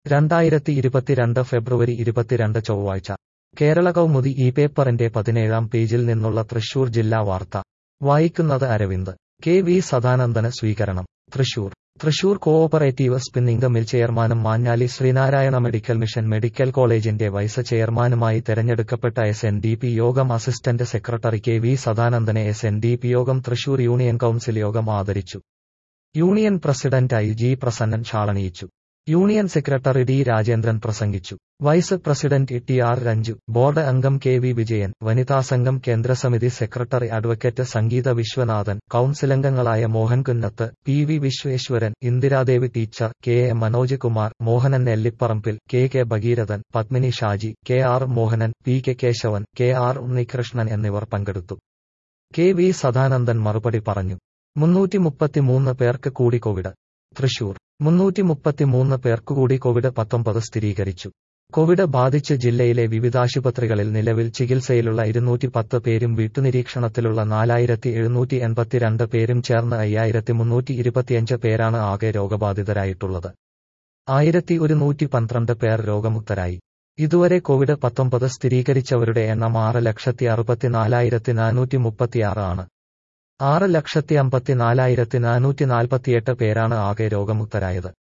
രണ്ടായിരത്തി ഇരുപത്തിരണ്ട് ഫെബ്രുവരി ഇരുപത്തിരണ്ട് ചൊവ്വാഴ്ച കേരള കൗമുദി ഈ പേപ്പറിന്റെ പതിനേഴാം പേജിൽ നിന്നുള്ള തൃശൂർ ജില്ലാ വാർത്ത വായിക്കുന്നത് അരവിന്ദ് കെ വി സദാനന്ദന് സ്വീകരണം Thrissur Thrissur cooperative spinning mill ചെയർമാനും Manjali Sreenarayana medical mission medical കോളേജിന്റെ വൈസ് ചെയർമാനുമായി തെരഞ്ഞെടുക്കപ്പെട്ട എസ് എൻ ഡി പി യോഗം അസിസ്റ്റന്റ് സെക്രട്ടറി കെ വി സദാനന്ദനെ എസ് എൻ ഡി പി യോഗം തൃശൂർ യൂണിയൻ കൌൺസിൽ യോഗം ആദരിച്ചു യൂണിയൻ പ്രസിഡന്റായി ജി പ്രസന്നൻ ഷാളണിയിച്ചു യൂണിയൻ സെക്രട്ടറി ഡി രാജേന്ദ്രൻ പ്രസംഗിച്ചു vice president T R Ranju board അംഗം കെ വി വിജയൻ വനിതാ സംഘം കേന്ദ്രസമിതി സെക്രട്ടറി അഡ്വക്കേറ്റ് സംഗീത വിശ്വനാഥൻ കൌൺസിലംഗങ്ങളായ Mohan Kunnath P V Visweswaran Indiradevi teacher K A Manoj Kumar Mohanan Nellipparambil K K Bhageerathan Padmini Shaji K R Mohanan P K Kesavan K R Unnikrishnan എന്നിവർ പങ്കെടുത്തു കെ വി സദാനന്ദൻ മറുപടി പറഞ്ഞു മുന്നൂറ്റി മുപ്പത്തിമൂന്ന് പേർക്ക് കൂടി കോവിഡ് തൃശൂർ മുന്നൂറ്റി മുപ്പത്തിമൂന്ന് പേർക്ക് കൂടി കോവിഡ് പത്തൊമ്പത് സ്ഥിരീകരിച്ചു കോവിഡ് ബാധിച്ച് ജില്ലയിലെ വിവിധാശുപത്രികളിൽ നിലവിൽ ചികിത്സയിലുള്ള ഇരുന്നൂറ്റി പത്ത് പേരും വീട്ടുനിരീക്ഷണത്തിലുള്ള നാലായിരത്തി എഴുന്നൂറ്റി എൺപത്തിരണ്ട് പേരും ചേർന്ന് അയ്യായിരത്തി മുന്നൂറ്റി ഇരുപത്തിയഞ്ച് പേരാണ് ആകെ രോഗബാധിതരായിട്ടുള്ളത് ആയിരത്തി ഒരുന്നൂറ്റി പന്ത്രണ്ട് പേർ രോഗമുക്തരായി ഇതുവരെ കോവിഡ് പത്തൊമ്പത് സ്ഥിരീകരിച്ചവരുടെ എണ്ണം ആറ് ലക്ഷത്തി അറുപത്തിനാലായിരത്തി നാനൂറ്റി മുപ്പത്തിയാറ് ആണ് ആറ് ലക്ഷത്തി അമ്പത്തിനാലായിരത്തി നാനൂറ്റി നാൽപ്പത്തിയെട്ട് പേരാണ് ആകെ രോഗമുക്തരായത്